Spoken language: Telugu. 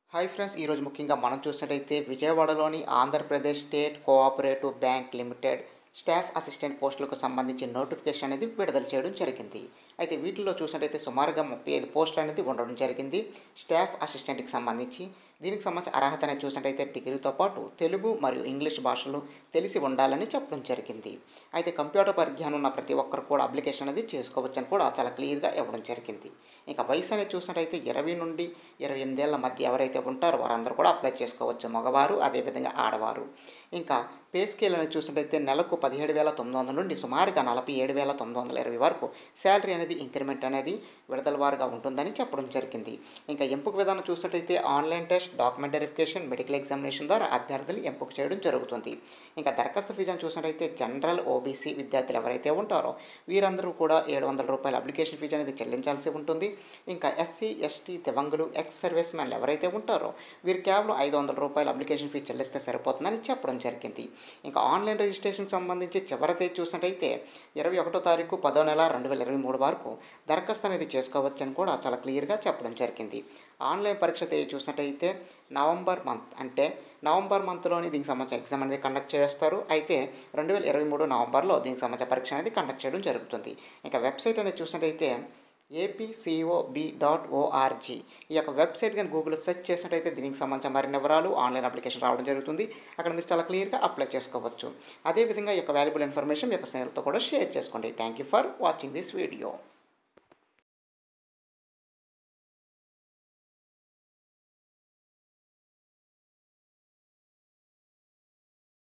హాయ్ ఫ్రెండ్స్ ఈరోజు ముఖ్యంగా మనం చూసినట్టయితే విజయవాడలోని Andhra Pradesh state cooperative bank limited staff assistant పోస్టులకు సంబంధించి నోటిఫికేషన్ అనేది విడుదల చేయడం జరిగింది అయితే వీటిలో చూసినట్టయితే సుమారుగా ముప్పై ఐదు పోస్టులు అనేది ఉండడం జరిగింది స్టాఫ్ అసిస్టెంట్కి సంబంధించి దీనికి సంబంధించి అర్హత అనేది చూసినట్టయితే డిగ్రీతో పాటు తెలుగు మరియు ఇంగ్లీష్ భాషలు తెలిసి ఉండాలని చెప్పడం జరిగింది అయితే కంప్యూటర్ పరిజ్ఞానం ఉన్న ప్రతి ఒక్కరు కూడా అప్లికేషన్ అనేది చేసుకోవచ్చని కూడా చాలా క్లియర్గా ఇవ్వడం జరిగింది ఇంకా వయసు అనేది చూసినట్టయితే ఇరవై నుండి ఇరవై ఎనిమిదేళ్ల మధ్య ఎవరైతే ఉంటారో వారందరూ కూడా అప్లై చేసుకోవచ్చు మగవారు అదేవిధంగా ఆడవారు ఇంకా పే స్కేల్ అనేది చూసినట్టయితే నెలకు పదిహేడు వేల తొమ్మిది వందల నుండి సుమారుగా నలభై ఏడు వేల తొమ్మిది వందల ఇరవై వరకు శాలరీ అనేది ఇంక్రిమెంట్ అనేది విడతల వారుగా ఉంటుందని చెప్పడం జరిగింది ఇంకా ఎంపిక విధానం చూసినట్టయితే online test document verification medical examination ద్వారా అభ్యర్థులు ఎంపిక చేయడం జరుగుతుంది ఇంకా దరఖాస్తు ఫీజు అని చూసినట్టయితే జనరల్ ఓబీసీ విద్యార్థులు ఎవరైతే ఉంటారో వీరందరూ కూడా ఏడు వందల రూపాయల అప్లికేషన్ ఫీజు అనేది చెల్లించాల్సి ఉంటుంది ఇంకా ఎస్సీ ఎస్టీ దివంగులు ఎక్స్ సర్వీస్ మ్యాన్లు ఎవరైతే ఉంటారో వీరు కేవలం ఐదు వందల రూపాయల అప్లికేషన్ ఫీజు చెల్లిస్తే సరిపోతుందని చెప్పడం జరిగింది ఇంకా ఆన్లైన్ రిజిస్ట్రేషన్కి సంబంధించి చివరి తేదీ చూసినట్టయితే ఇరవై ఒకటో తారీఖు పదో నెల రెండు వేల ఇరవై మూడు వరకు దరఖాస్తు అనేది చేసుకోవచ్చని కూడా చాలా క్లియర్గా చెప్పడం జరిగింది ఆన్లైన్ పరీక్ష తేదీ చూసినట్టయితే నవంబర్ మంత్ అంటే నవంబర్ మంత్లోని దీనికి సంబంధించిన ఎగ్జామ్ అనేది కండక్ట్ చేస్తారు అయితే రెండు వేల ఇరవై మూడు నవంబర్లో దీనికి సంబంధించిన పరీక్ష అనేది కండక్ట్ చేయడం జరుగుతుంది ఇంకా వెబ్సైట్ అనేది చూసినట్టయితే ఏపీసీఓబి డాట్ ఓఆర్జీ ఈ యొక్క వెబ్సైట్ కానీ గూగుల్లో సెర్చ్ చేసినట్టయితే దీనికి సంబంధించిన మరిన్ని వివరాలు ఆన్లైన్ అప్లికేషన్ రావడం జరుగుతుంది అక్కడ మీరు చాలా క్లియర్గా అప్లై చేసుకోవచ్చు అదేవిధంగా ఈ యొక్క వాల్యుబుల్ ఇన్ఫర్మేషన్ మీ యొక్క స్నేహితులతో కూడా షేర్ చేసుకోండి thank you for watching this video